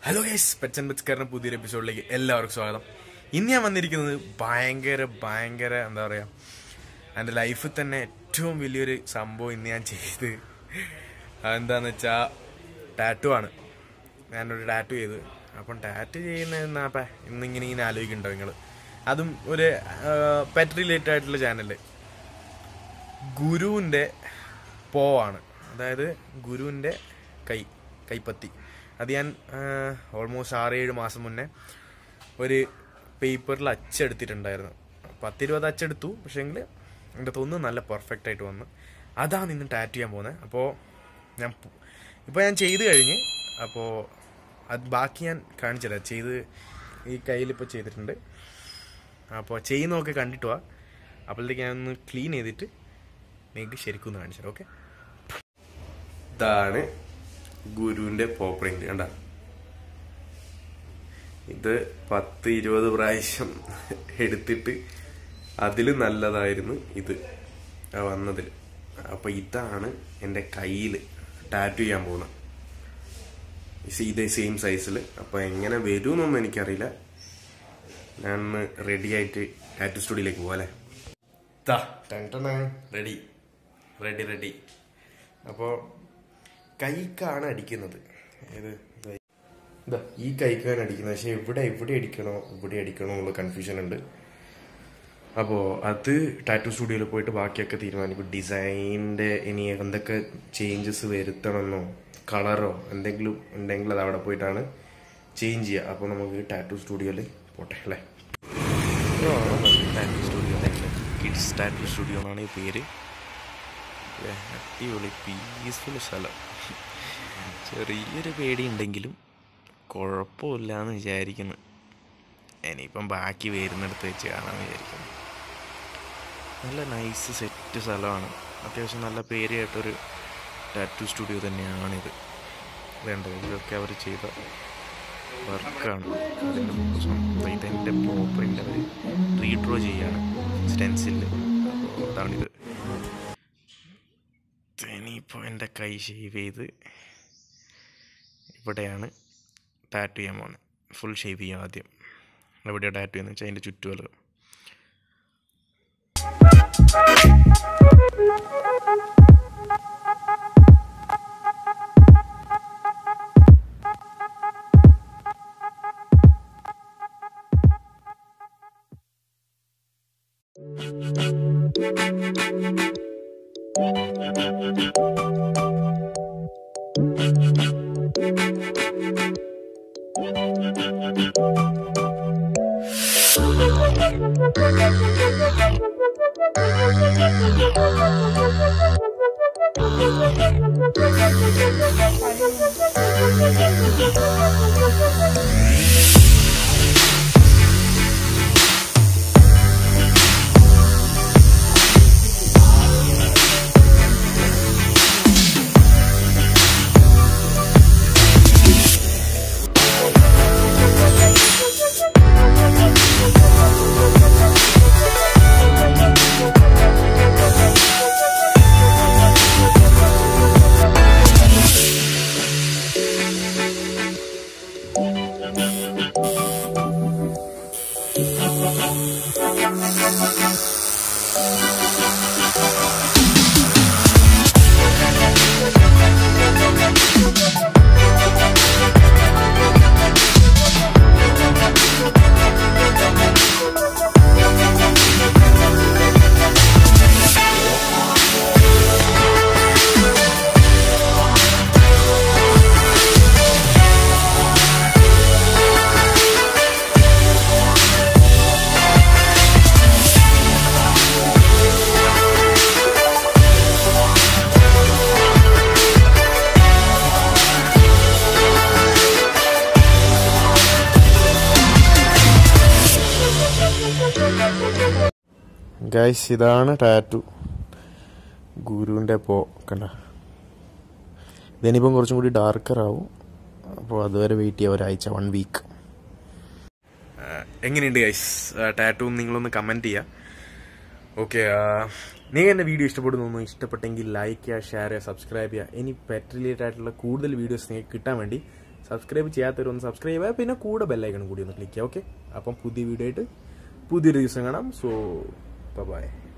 Hello guys പെച്ചൻ പെച്ചക്കാരൻ്റെ പുതിയൊരു എപ്പിസോഡിലേക്ക് എല്ലാവർക്കും സ്വാഗതം ഇന്ന് ഞാൻ വന്നിരിക്കുന്നത് ഭയങ്കര ഭയങ്കര എന്താ പറയുക എൻ്റെ ലൈഫിൽ തന്നെ ഏറ്റവും വലിയൊരു സംഭവം ഇന്ന് ഞാൻ ചെയ്ത് അതെന്താന്ന് വെച്ചാൽ ടാറ്റു ആണ് ഞാനൊരു ടാറ്റു ചെയ്ത് അപ്പം ടാറ്റു ചെയ്യുന്ന എന്നാപ്പ ഇന്നിങ്ങനെ ഇങ്ങനെ ആലോചിക്കുന്നുണ്ടോ നിങ്ങൾ അതും ഒരു പെറ്റ് റിലേറ്റഡ് ആയിട്ടുള്ള ചാനല് ഗുരുവിൻ്റെ പോവാണ് അതായത് ഗുരുവിൻ്റെ കൈ കൈപ്പത്തി അത് ഞാൻ ഓൾമോസ്റ്റ് ആറ് ഏഴ് മാസം മുന്നേ ഒരു പേപ്പറിൽ അച്ചെടുത്തിട്ടുണ്ടായിരുന്നു പത്തിരുപത് അച്ചെടുത്തു പക്ഷേങ്കിൽ എൻ്റെ തോന്നുന്നു നല്ല പെർഫെക്റ്റ് ആയിട്ട് വന്നു അതാണ് ഇന്ന് ടാറ്റ് ചെയ്യാൻ പോകുന്നത് അപ്പോൾ ഞാൻ ഇപ്പോൾ ഞാൻ ചെയ്ത് കഴിഞ്ഞ് അപ്പോൾ അത് ബാക്കി ഞാൻ കാണിച്ചു തരാം ചെയ്ത് ഈ കയ്യിലിപ്പോൾ ചെയ്തിട്ടുണ്ട് അപ്പോൾ ചെയ്യുന്നതൊക്കെ കണ്ടിട്ട് വാ അപ്പോഴത്തേക്ക് ഞാനൊന്ന് ക്ലീൻ ചെയ്തിട്ട് നിങ്ങൾക്ക് ശരിക്കും ഒന്ന് കാണിച്ചു തരാം ഓക്കെ ഇതാണ് ഗുരുവിന്റെ പോ പ്രിന്റ് കണ്ട ഇത് പത്ത് ഇരുപത് പ്രാവശ്യം എടുത്തിട്ട് അതിൽ നല്ലതായിരുന്നു ഇത് ആ വന്നതിൽ അപ്പൊ ഇതാണ് എൻ്റെ കയ്യിൽ ടാറ്റു ചെയ്യാൻ പോകുന്നത് ഇതേ സെയിം സൈസിൽ അപ്പൊ എങ്ങനെ വരുമെന്നൊന്നും എനിക്കറിയില്ല ഞാൻ റെഡി ആയിട്ട് ടാറ്റു സ്റ്റുഡിയോയിലേക്ക് പോകാല്ലേ റെഡി റെഡി റെഡി അപ്പോൾ കൈക്കാണ് അടിക്കുന്നത് ഏത് ഇതാ. ഇതാ ഈ കൈക്കാണ് അടിക്കുന്നത് പക്ഷെ ഇവിടെ എവിടെ അടിക്കണോ ഇവിടെ അടിക്കണോ എന്നുള്ള കൺഫ്യൂഷൻ ഉണ്ട് അപ്പോൾ അത് ടാറ്റു സ്റ്റുഡിയോയിൽ പോയിട്ട് ബാക്കിയൊക്കെ തീരുമാനിക്കും ഡിസൈനിൻ്റെ ഇനി എന്തൊക്കെ ചേഞ്ചസ് വരുത്തണമെന്നോ കളറോ എന്തെങ്കിലും ഉണ്ടെങ്കിൽ അത് അവിടെ പോയിട്ടാണ് ചേഞ്ച് ചെയ്യുക അപ്പോൾ നമുക്ക് ടാറ്റു സ്റ്റുഡിയോയിൽ പോട്ടെ അല്ലേ tattoo studio kids tattoo studio എന്നാണ് ഈ പേര് ഏ, അടിപൊളി പീസ്ഫുൾ സ്ഥലം ചെറിയൊരു പേടിയുണ്ടെങ്കിലും കുഴപ്പമില്ല എന്ന് വിചാരിക്കുന്നു ഇനിയിപ്പം ബാക്കി വരുന്നിടത്ത് വെച്ച് കാണാമെന്ന് വിചാരിക്കുന്നു നല്ല നൈസ് സെറ്റ് സ്ഥലമാണ് അത്യാവശ്യം നല്ല പേര് കേട്ടൊരു ടാറ്റു സ്റ്റുഡിയോ തന്നെയാണിത് വേണ്ടത് ഇതൊക്കെ അവർ ചെയ്ത വർക്കാണ് അതിൻ്റെ സ്വന്തം ഇതെൻ്റെ പ്രോപ്പറിൻ്റെ അവർ റീഡ്രോ ചെയ്യാണ് സ്റ്റെൻസില് അപ്പോൾ അതാണിത് ഇനിയിപ്പോൾ എൻ്റെ കൈ ഷേവ് ചെയ്ത് ഇവിടെയാണ് ടാറ്റു ചെയ്യാൻ പോകുന്നത് ഫുൾ ഷേവ് ചെയ്യാം ആദ്യം എവിടെയാണ് ടാറ്റു ചെയ്യുന്നത് വെച്ചാൽ അതിൻ്റെ ചുറ്റുവലകം ഗൈസ് ഇതാണ് ടാറ്റു ഗുരുവിൻ്റെ പോ കണ്ട ഇതിനിപ്പം കുറച്ചും കൂടി ഡാർക്കർ ആവും അപ്പോൾ അതുവരെ വെയിറ്റ് ചെയ്യാം ഒരാഴ്ച വൺ വീക്ക് എങ്ങനെയുണ്ട് ഗൈസ് ടാറ്റു നിങ്ങളൊന്ന് കമൻറ്റ് ചെയ്യുക ഓക്കെ നിങ്ങൾ എൻ്റെ വീഡിയോ ഇഷ്ടപ്പെടുന്നു ഇഷ്ടപ്പെട്ടെങ്കിൽ ലൈക്ക് ചെയ്യുക ഷെയർ ചെയ്യുക സബ്സ്ക്രൈബ് ചെയ്യുക ഇനി പെറ്റ് റിലേറ്റഡ് ആയിട്ടുള്ള കൂടുതൽ വീഡിയോസ് നിങ്ങൾക്ക് കിട്ടാൻ വേണ്ടി സബ്സ്ക്രൈബ് ചെയ്യാത്തവരൊന്ന് സബ്സ്ക്രൈബ് ചെയ്യുക പിന്നെ കൂടെ ബെല്ലൈക്കണം കൂടി ഒന്ന് ക്ലിക്ക് ചെയ്യുക ഓക്കെ അപ്പം പുതിയ വീഡിയോ ആയിട്ട് പുതിയൊരു ദിവസം കാണാം സോ ബൈ